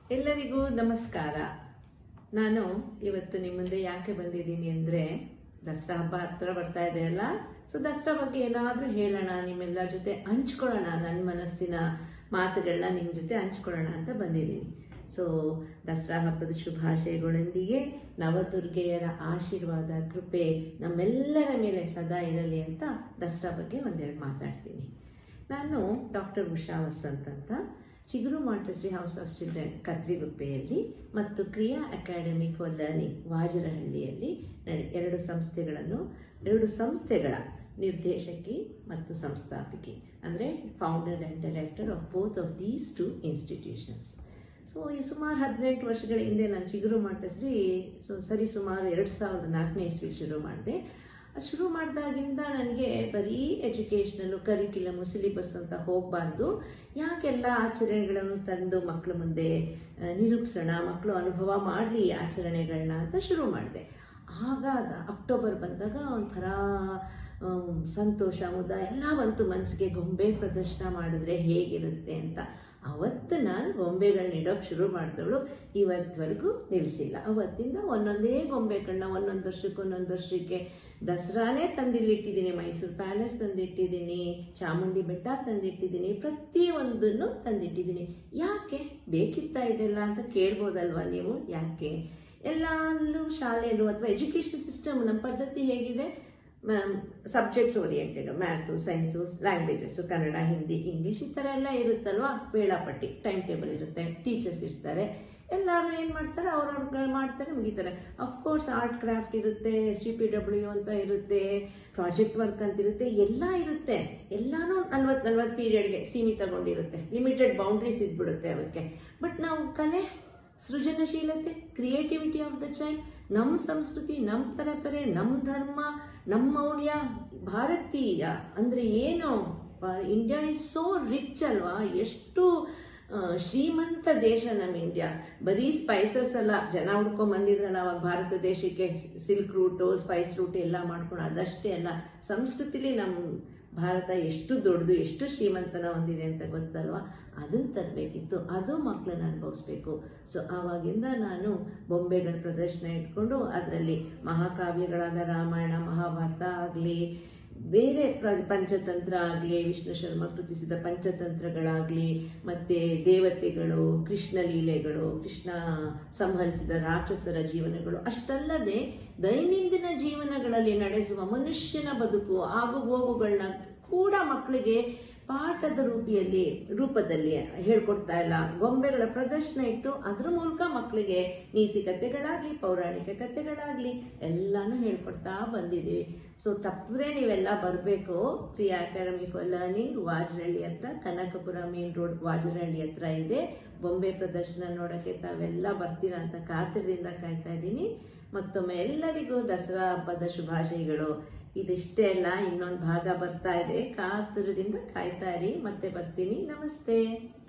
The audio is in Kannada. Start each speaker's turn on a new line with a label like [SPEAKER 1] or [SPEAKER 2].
[SPEAKER 1] ಎಲ್ಲರಿಗೂ ನಮಸ್ಕಾರ ನಾನು ಇವತ್ತು ನಿಮ್ಮ ಮುಂದೆ ಯಾಕೆ ಬಂದಿದ್ದೀನಿ ಅಂದರೆ ದಸರಾ ಹಬ್ಬ ಹತ್ರ ಬರ್ತಾ ಇದೆ ಅಲ್ಲ ಸೊ ದಸರಾ ಬಗ್ಗೆ ಏನಾದರೂ ಹೇಳೋಣ ನಿಮ್ಮೆಲ್ಲರ ಜೊತೆ ಹಂಚ್ಕೊಳ್ಳೋಣ ನನ್ನ ಮನಸ್ಸಿನ ಮಾತುಗಳನ್ನ ನಿಮ್ಮ ಜೊತೆ ಹಂಚ್ಕೊಳ್ಳೋಣ ಅಂತ ಬಂದಿದ್ದೀನಿ ಸೊ ದಸರಾ ಹಬ್ಬದ ಶುಭಾಶಯಗಳೊಂದಿಗೆ ನವದುರ್ಗೆಯರ ಆಶೀರ್ವಾದ ಕೃಪೆ ನಮ್ಮೆಲ್ಲರ ಮೇಲೆ ಸದಾ ಇರಲಿ ಅಂತ ದಸರಾ ಬಗ್ಗೆ ಒಂದೆರಡು ಮಾತಾಡ್ತೀನಿ ನಾನು ಡಾಕ್ಟರ್ ಉಷಾ ವಸಂತ್ ಅಂತ Chiguru Montessori house of children ಕತ್ರಿಗುಪ್ಪೆಯಲ್ಲಿ ಮತ್ತು ಕ್ರಿಯಾ ಅಕಾಡೆಮಿ ಫಾರ್ ಲರ್ನಿಂಗ್ ವಾಜರಹಳ್ಳಿಯಲ್ಲಿ ನಡೆ ಎರಡು ಸಂಸ್ಥೆಗಳನ್ನು ಎರಡು ಸಂಸ್ಥೆಗಳ ನಿರ್ದೇಶಕಿ ಮತ್ತು ಸಂಸ್ಥಾಪಕಿ ಅಂದರೆ founder and director of both of these two institutions so ಈ ಸುಮಾರು ಹದಿನೆಂಟು ವರ್ಷಗಳ ಹಿಂದೆ ನಾನು ಚಿಗುರು ಮಾಂಟಶ್ರೀ ಸೊ ಸರಿ ಸುಮಾರು ಎರಡು ಸಾವಿರದ ನಾಲ್ಕನೇ ಇಸ್ವಿ ಶುರು ಮಾಡಿದೆ ಅದು ಶುರು ಮಾಡಿದಾಗಿಂದ ನನಗೆ ಬರೀ ಎಜುಕೇಷ್ನಲ್ಲು ಕರಿಕ್ಯುಲಮು ಸಿಲಿಬಸ್ ಅಂತ ಹೋಗಬಾರ್ದು ಯಾಕೆಲ್ಲ ಆಚರಣೆಗಳನ್ನು ತಂದು ಮಕ್ಕಳ ಮುಂದೆ ಆ, ನಿರೂಪಿಸೋಣ ಮಕ್ಕಳು ಅನುಭವ ಮಾಡಲಿ ಆಚರಣೆಗಳನ್ನ ಅಂತ ಶುರು ಮಾಡಿದೆ ಆಗ ಅದ ಅಕ್ಟೋಬರ್ ಬಂದಾಗ ಒಂಥರ ಆಮ್, ಸಂತೋಷ ಮುದ ಎಲ್ಲ ಬಂತು ಮನಸ್ಸಿಗೆ ಗೊಂಬೆ ಪ್ರದರ್ಶನ ಮಾಡಿದ್ರೆ ಹೇಗಿರುತ್ತೆ ಅಂತ ಅವತ್ತು ನಾನು ಗೊಂಬೆಗಳನ್ನ ಇಡೋಕೆ ಶುರು ಮಾಡಿದವಳು ಇವತ್ತವರೆಗೂ ನಿಲ್ಲಿಸಿಲ್ಲ ಅವತ್ತಿಂದ ಒಂದೊಂದೇ ಗೊಂಬೆಗಳನ್ನ ಒಂದೊಂದು ವರ್ಷಕ್ಕೆ ಒಂದೊಂದು ವರ್ಷಕ್ಕೆ ದಸರಾನೇ ತಂದಿಲ್ಲಿಟ್ಟಿದ್ದೀನಿ ಮೈಸೂರು ಪ್ಯಾಲೇಸ್ ತಂದಿಟ್ಟಿದ್ದೀನಿ ಚಾಮುಂಡಿ ಬೆಟ್ಟ ತಂದಿಟ್ಟಿದ್ದೀನಿ ಪ್ರತಿಯೊಂದನ್ನು ತಂದಿಟ್ಟಿದ್ದೀನಿ ಯಾಕೆ ಬೇಕಿತ್ತಾ ಇದೆಲ್ಲ ಅಂತ ಕೇಳ್ಬೋದಲ್ವಾ ನೀವು ಯಾಕೆ ಎಲ್ಲಾನು ಶಾಲೆಯಲ್ಲೂ ಅಥವಾ ಎಜುಕೇಷನ್ ಸಿಸ್ಟಮ್ ನಮ್ಮ ಪದ್ಧತಿ ಹೇಗಿದೆ subjects oriented math science languages Kannada Hindi English ಈ ಥರ ಎಲ್ಲ ಇರುತ್ತಲ್ವಾ ವೇಳಾಪಟ್ಟಿ ಟೈಮ್ ಟೇಬಲ್ ಇರುತ್ತೆ ಟೀಚರ್ಸ್ ಇರ್ತಾರೆ ಎಲ್ಲರೂ ಏನು ಮಾಡ್ತಾರೆ ಅವ್ರವ್ರು ಮಾಡ್ತಾರೆ ಮುಗಿತಾರೆ ಅಫ್ಕೋರ್ಸ್ ಆರ್ಟ್ ಕ್ರಾಫ್ಟ್ ಇರುತ್ತೆ ಎಸ್ ಸಿ ಪಿ ಡಬ್ಲ್ಯೂ ಅಂತ ಇರುತ್ತೆ ಪ್ರಾಜೆಕ್ಟ್ ವರ್ಕ್ ಅಂತ ಇರುತ್ತೆ ಎಲ್ಲ ಇರುತ್ತೆ ಎಲ್ಲಾನು ನಲ್ವತ್ತು ನಲ್ವತ್ತು ಪೀರಿಯಡ್ಗೆ ಸೀಮಿತಗೊಂಡಿರುತ್ತೆ ಲಿಮಿಟೆಡ್ ಬೌಂಡ್ರೀಸ್ ಇದ್ಬಿಡುತ್ತೆ ಅವಕ್ಕೆ ಬಟ್ ನಾವು ಕಲೆ ಸೃಜನಶೀಲತೆ ಕ್ರಿಯೇಟಿವಿಟಿ ಆಫ್ ದ ಚೈಲ್ಡ್ ನಮ್ಮ ಸಂಸ್ಕೃತಿ ನಮ್ಮ ಪರಂಪರೆ ನಮ್ಮ ಧರ್ಮ ನಮ್ಮ ಮೌಲ್ಯ ಭಾರತೀಯ ಅಂದ್ರೆ ಏನು ಇಂಡಿಯಾ ಇಸ್ ಸೋ ರಿಚ್ ಅಲ್ವಾ ಎಷ್ಟು ಆ, ಶ್ರೀಮಂತ ದೇಶ ನಮ್ಮ ಇಂಡಿಯಾ ಬರೀ ಸ್ಪೈಸಸ್ ಅಲ್ಲ ಜನ ಹುಡ್ಕೊಂಡ್ ಬಂದಿದ್ರಲ್ಲ ಅವಾಗ ಭಾರತ ದೇಶಕ್ಕೆ ಸಿಲ್ಕ್ ರೂಟು ಸ್ಪೈಸ್ ರೂಟ್ ಎಲ್ಲ ಮಾಡ್ಕೊಂಡು ಅದಷ್ಟೇ ಅಲ್ಲ ಸಂಸ್ಕೃತಿಲಿ ನಮ್ಮ ಭಾರತ ಎಷ್ಟು ದೊಡ್ಡದು ಎಷ್ಟು ಶ್ರೀಮಂತನ ಹೊಂದಿದೆ ಅಂತ ಗೊತ್ತಲ್ವಾ ಅದನ್ನ ತರಬೇಕಿತ್ತು ಅದು ಮಕ್ಕಳನ್ನ ಅನುಭವಿಸ್ಬೇಕು ಸೊ ಆವಾಗಿಂದ ನಾನು ಬೊಂಬೆಗಳ ಪ್ರದರ್ಶನ ಇಟ್ಕೊಂಡು ಅದರಲ್ಲಿ ಮಹಾಕಾವ್ಯಗಳಾದ ರಾಮಾಯಣ ಮಹಾಭಾರತ ಆಗಲಿ ಬೇರೆ ಪ್ರ- ಪಂಚತಂತ್ರ ಆಗಲಿ ವಿಷ್ಣು ಶರ್ಮ ಕೃತಿಸಿದ ಪಂಚತಂತ್ರಗಳಾಗಲಿ ಮತ್ತೆ ದೇವತೆಗಳು ಕೃಷ್ಣ ಲೀಲೆಗಳು ಕೃಷ್ಣ ಸಂಹರಿಸಿದ ರಾಕ್ಷಸರ ಜೀವನಗಳು ಅಷ್ಟಲ್ಲದೆ ದೈನಂದಿನ ಜೀವನಗಳಲ್ಲಿ ನಡೆಸುವ ಮನುಷ್ಯನ ಬದುಕು ಆಗು ಹೋಗುಗಳನ್ನ ಕೂಡ ಮಕ್ಕಳಿಗೆ ಪಾಠದ ರೂಪಿಯಲ್ಲಿ ರೂಪದಲ್ಲಿ ಹೇಳ್ಕೊಡ್ತಾ ಇಲ್ಲ ಗೊಂಬೆಗಳ ಪ್ರದರ್ಶನ ಇಟ್ಟು ಅದ್ರ ಮೂಲಕ ಮಕ್ಕಳಿಗೆ ನೀತಿ ಕಥೆಗಳಾಗ್ಲಿ ಪೌರಾಣಿಕ ಕಥೆಗಳಾಗ್ಲಿ ಎಲ್ಲಾನು ಹೇಳ್ಕೊಡ್ತಾ ಬಂದಿದ್ದೀವಿ ಸೊ ತಪ್ಪದೇ ನೀವೆಲ್ಲ ಬರಬೇಕು ಕ್ರಿಯಾ ಅಕಾಡೆಮಿ ಫಾರ್ ಲರ್ನಿಂಗ್ ವಾಜರಹಳ್ಳಿ ಹತ್ರ ಕನಕಪುರ ಮೇನ್ ರೋಡ್ ವಾಜರಹಳ್ಳಿ ಹತ್ರ ಇದೆ ಬೊಂಬೆ ಪ್ರದರ್ಶನ ನೋಡಕ್ಕೆ ತಾವೆಲ್ಲ ಬರ್ತೀರಾ ಅಂತ ಕಾತರದಿಂದ ಕಾಯ್ತಾ ಇದ್ದೀನಿ ಮತ್ತೊಮ್ಮೆ ಎಲ್ಲರಿಗೂ ದಸರಾ ಹಬ್ಬದ ಶುಭಾಶಯಗಳು ಇದಿಷ್ಟೇ ಅಲ್ಲ ಇನ್ನೊಂದು ಭಾಗ ಬರ್ತಾ ಇದೆ ಕಾತರದಿಂದ ಕಾಯ್ತಾ ಇರಿ ಮತ್ತೆ ಬರ್ತೀನಿ ನಮಸ್ತೆ